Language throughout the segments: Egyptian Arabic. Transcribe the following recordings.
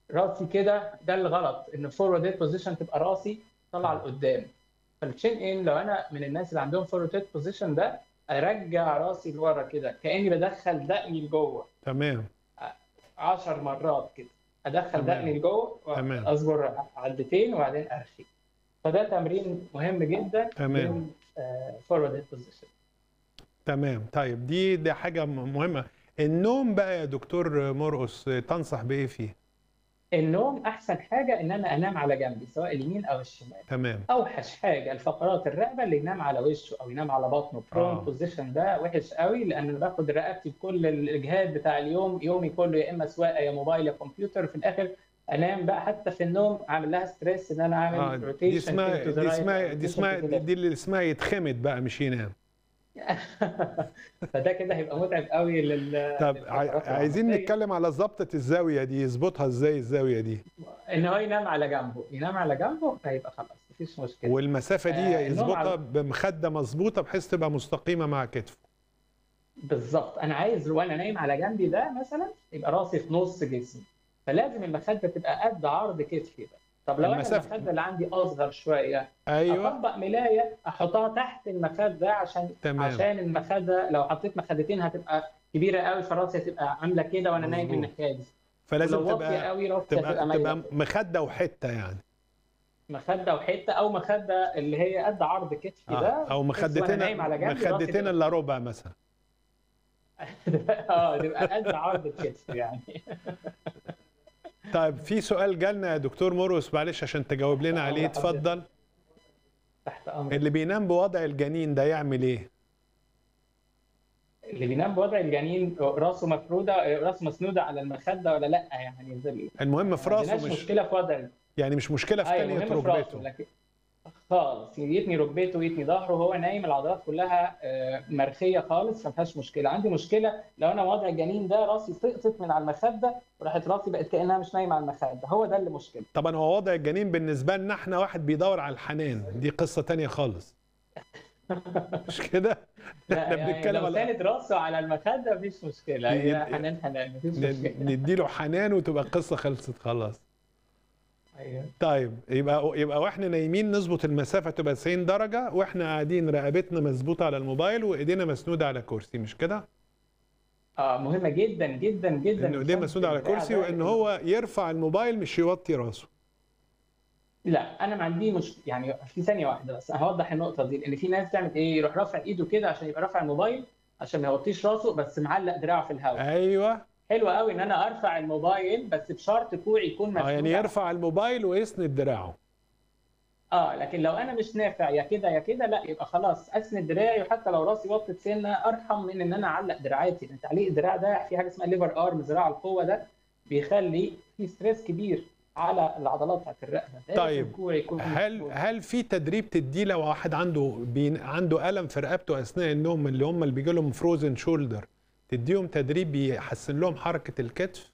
راسي كده ده الغلط ان فورورد هيد بوزيشن تبقى راسي طالعه لقدام فالتشين ان لو انا من الناس اللي عندهم فورورد هيد بوزيشن ده ارجع راسي لورا كده كاني بدخل دقني لجوه تمام 10 مرات كده ادخل تمام. دقني لجوه تمام. اصبر عدتين وبعدين ارخي فده تمرين مهم جدا تمام. فورورد هيد بوزيشن تمام طيب دي دي حاجه م- مهمه النوم بقى يا دكتور مرقص تنصح بايه فيه النوم احسن حاجه ان انا انام على جنبي سواء اليمين او الشمال تمام اوحش حاجه الفقرات الرقبه اللي ينام على وشه او ينام على بطنه برون آه. بوزيشن ده وحش قوي لان انا باخد رقبتي بكل الاجهاد بتاع اليوم يومي كله يا اما سواقه يا موبايل يا كمبيوتر في الاخر انام بقى حتى في النوم عامل لها ستريس ان انا اه اعمل دي روتيشن اسمها دي اسمها دي اسمها دي, دي اللي اسمها يتخمد بقى مش ينام فده كده هيبقى متعب قوي لل طب للفقرات ع- عايزين العصبية. نتكلم على ظبطه الزاويه دي يظبطها ازاي الزاويه دي ان هو ينام على جنبه ينام على جنبه فيبقى خلاص مفيش مشكله والمسافه دي آه، النوم يظبطها على- بمخده مظبوطه بحيث تبقى مستقيمه مع كتفه بالظبط انا عايز وانا نايم على جنبي ده مثلا يبقى راسي في نص جسمي فلازم المخده تبقى قد عرض كتفي ده طب لو انا المسافة- المخده اللي عندي اصغر شويه ايوه اطبق ملايه احطها تحت المخده عشان تمام. عشان المخده لو حطيت مخدتين هتبقى كبيره قوي فراسي هتبقى عامله كده وانا نايم مظبوط. الناحيه دي فلازم ولو واطيه تبقى قوي راسي هتبقى تبقى مايله تبقى مخده وحته يعني مخده وحته او مخده اللي هي قد عرض كتفي آه. ده او بحيث وأنا مخدتين نايم على جنبي راسي مخدتين تبقى- الا ربع مثلا اه تبقى قد عرض الكتف يعني طيب في سؤال جالنا يا دكتور مرقص معلش عشان تجاوب لنا عليه الله يحفظك. اتفضل تحت امر اللي بينام بوضع الجنين ده يعمل ايه اللي بينام بوضع الجنين راسه مفروده راسه مسنوده على المخده ولا لا يعني زي المهم في ما راسه عندناش مش مشكله في وضع يعني مش مشكله في ايوه تانية مهم في راسه ركبته لكن خالص يتني ركبته ويتني ظهره وهو نايم العضلات كلها آه، مرخيه خالص ما فيهاش مشكله عندي مشكله لو انا وضع الجنين ده راسي سقطت من على المخده وراحت راسي بقت كانها مش نايمه على المخده هو ده اللي مشكله طبعا هو وضع الجنين بالنسبه لنا احنا واحد بيدور على الحنان دي قصه تانية خالص مش كده لا احنا يعني بنتكلم لو على كانت راسه على المخده مفيش مشكله ي- هي حنان حنان مفيش مشكله ن- نديله حنان وتبقى القصه خلصت خلاص ايوه طيب يبقى يبقى واحنا نايمين نظبط المسافه تبقى 90 درجه واحنا قاعدين رقبتنا مظبوطه على الموبايل وايدينا مسنوده على كرسي مش كده؟ اه مهمه جدا جدا جدا ان ايديه مسنوده على كرسي وان هو يرفع الموبايل مش يوطي راسه لا انا ما عندي مش يعني في ثانيه واحده بس هوضح النقطه دي لان في ناس تعمل ايه يروح رافع ايده كده عشان يبقى رافع الموبايل عشان ما يوطيش راسه بس معلق دراعه في الهواء ايوه حلو قوي ان انا ارفع الموبايل بس بشرط كوعي يكون اه مسنود يعني على- يرفع الموبايل ويسند دراعه اه لكن لو انا مش نافع يا كده يا كده لا يبقى خلاص اسند دراعي وحتى لو راسي وطت سنه ارحم من ان انا اعلق دراعاتي لان تعليق الدراع ده في حاجه اسمها ليفر ارم ذراع القوه ده بيخلي في ستريس كبير على العضلات بتاعت الرقبه لازم طيب، كوعي يكون هل مسنود. هل في تدريب تديه لو واحد عنده بين عنده الم في رقبته اثناء النوم اللي هم اللي بيجي لهم فروزن شولدر تديهم تدريب بيحسن لهم حركه الكتف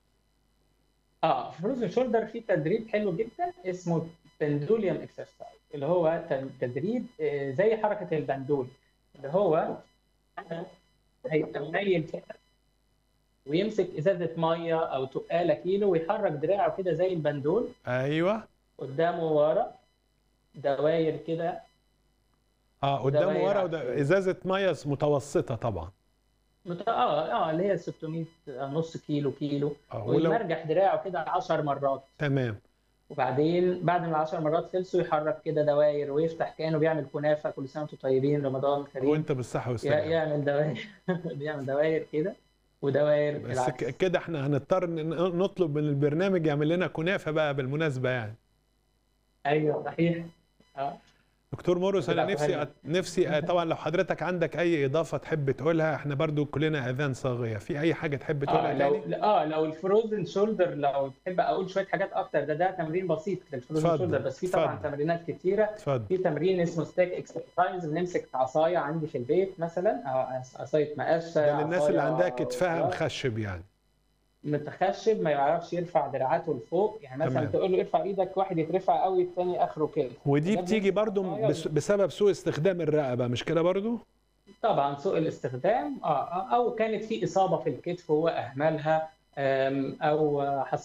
اه في فروزن شولدر في تدريب حلو جدا اسمه بندوليوم اكسرسايز اللي هو ت- تدريب آه، زي حركه البندول اللي هو هيبقى منيل كده ويمسك ازازه ميه او تقاله كيلو ويحرك دراعه كده زي البندول ايوه قدامه ورا دواير كده اه قدامه دواير ورا عكسية. وده ازازه ميه متوسطه طبعا مت... اه اه اللي هي 600 نص كيلو كيلو آه، ولو ويمرجح دراعه كده 10 مرات تمام وبعدين بعد ما العشر مرات خلصوا يحرك كده دواير ويفتح كانه بيعمل كنافه كل سنه وانتم طيبين رمضان كريم وانت بالصحه ي- والسلامه يعمل دواير بيعمل دواير كده ودواير بس العكس ك- كده احنا هنضطر ن- نطلب من البرنامج يعمل لنا كنافه بقى بالمناسبه يعني ايوه صحيح اه دكتور مورس انا لا، نفسي فهمت. أت- نفسي أ- طبعا لو حضرتك عندك اي اضافه تحب تقولها احنا برضو كلنا اذان صاغيه في اي حاجه تحب اه تقولها لو تاني اه لو الفروزن شولدر لو تحب اقول شويه حاجات اكتر ده ده تمرين بسيط للفروزن اتفضل، شولدر بس في طبعا اتفضل. تمرينات كتيره اتفضل في تمرين اسمه ستيك اكسرسايز بنمسك عصايه عندي في البيت مثلا او عصايه مقشه ده للناس اللي عصاية عندها كتفها آه. مخشب يعني متخشب ما يعرفش يرفع دراعاته لفوق يعني مثلا تمام. تقول له ارفع ايدك واحد يترفع قوي الثاني اخره كده ودي ده بتيجي بيمسك برضو عصاية بس- بسبب سوء استخدام الرقبه مش كده برضو طبعا سوء الاستخدام اه آه، او كانت في اصابه في الكتف هو اهملها آم، او